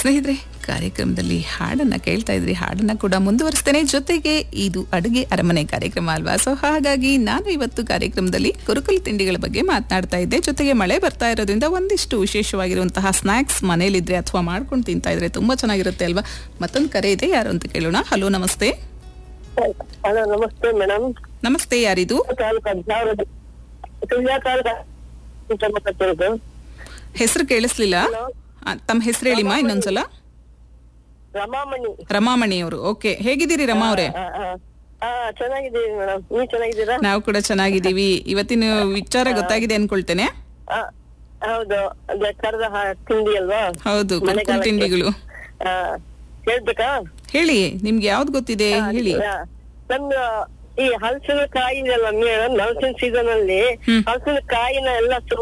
ಸ್ನೇಹಿತರೆ ಕಾರ್ಯಕ್ರಮದಲ್ಲಿ ಹಾಡನ್ನ ಕೇಳ್ತಾ ಇದ್ರಿ ಹಾಡನ್ನ ಕೂಡ ಮುಂದುವರಿಸ್ತೇನೆ ಜೊತೆಗೆ ಇದು ಅಡುಗೆ ಅರಮನೆ ಕಾರ್ಯಕ್ರಮ ಅಲ್ವಾ ಸೊ ಹಾಗಾಗಿ ನಾನು ಇವತ್ತು ಕಾರ್ಯಕ್ರಮದಲ್ಲಿ ಕುರುಕುಲು ತಿಂಡಿಗಳ ಬಗ್ಗೆ ಮಾತನಾಡ್ತಾ ಇದ್ದೆ ಜೊತೆಗೆ ಮಳೆ ಬರ್ತಾ ಇರೋದ್ರಿಂದ ಒಂದಿಷ್ಟು ವಿಶೇಷವಾಗಿರುವಂತಹ ಸ್ನಾಕ್ಸ್ ಮನೇಲಿದ್ರೆ ಅಥವಾ ಮಾಡ್ಕೊಂಡು ತಿಂತಾ ಇದ್ರೆ ತುಂಬಾ ಚೆನ್ನಾಗಿರುತ್ತೆ ಅಲ್ವಾ ಮತ್ತೊಂದು ಕರೆ ಇದೆ ಯಾರು ಅಂತ ಕೇಳೋಣ ಹಲೋ ನಮಸ್ತೆ ಹಲೋ ನಮಸ್ತೆ ಮೇಡಮ್ ನಮಸ್ತೆ ಯಾರಿದು ತಾಲೂಕು ಅಜ್ಜಾವರದ ಸುಳ್ಯ ತಾಲೂಕು ಅಂತ ಮಾತಾಡ್ತಿರೋದು ಹೆಸರು ಕೇಳಿಸ್ಲಿಲ್ಲ Hello. ಆ, ತಮ್ಮ ಹೆಸರು ಹೇಳಿಮ್ಮ ಇನ್ನೊಂದ್ಸಲ ರಮಾಮಣಿ ರಮಾಮಣಿ ಅವರು ಓಕೆ ಹೇಗಿದ್ದೀರಿ ರಮಾ ಅವರೇ ಆ, ಆ. ಆ ಚೆನ್ನಾಗಿದ್ದೀವಿ ಮೇಡಮ್ ನೀವ್ ಚೆನ್ನಾಗಿದ್ದೀರಾ ನಾವು ಕೂಡ ಚೆನ್ನಾಗಿದ್ದೀವಿ ಇವತ್ತಿನ ವಿಚಾರ ಗೊತ್ತಾಗಿದೆ ಅನ್ಕೊಳ್ತೇನೆ ಆ, ಹೌದು ಅದೇ ಕರೆದ ಹಾ- ತಿಂಡಿ ಅಲ್ವಾ ಹೌದು ಕುರುಕುಲು ಮಳೆಗಾಲಕ್ಕೆ. ತಿಂಡಿಗಳು ಆ, ಹೇಳ್ಬೇಕಾ ಹೇಳಿ ನಿಮ್ಗೆ ಯಾವ್ದು ಗೊತ್ತಿದೆ ಹೇಳಿ ಆ, ನಮ್ದು ಈ ಹಲಸಿನ ಕಾಯಿ ಇದೆಯಲ್ಲ ಮೇಡಮ್ ಹಲಸಿನ ಸೀಸನ್ ಅಲ್ಲಿ ಹ್ಮ್. ಹಲಸಿನ ಕಾಯಿನ ಎಲ್ಲ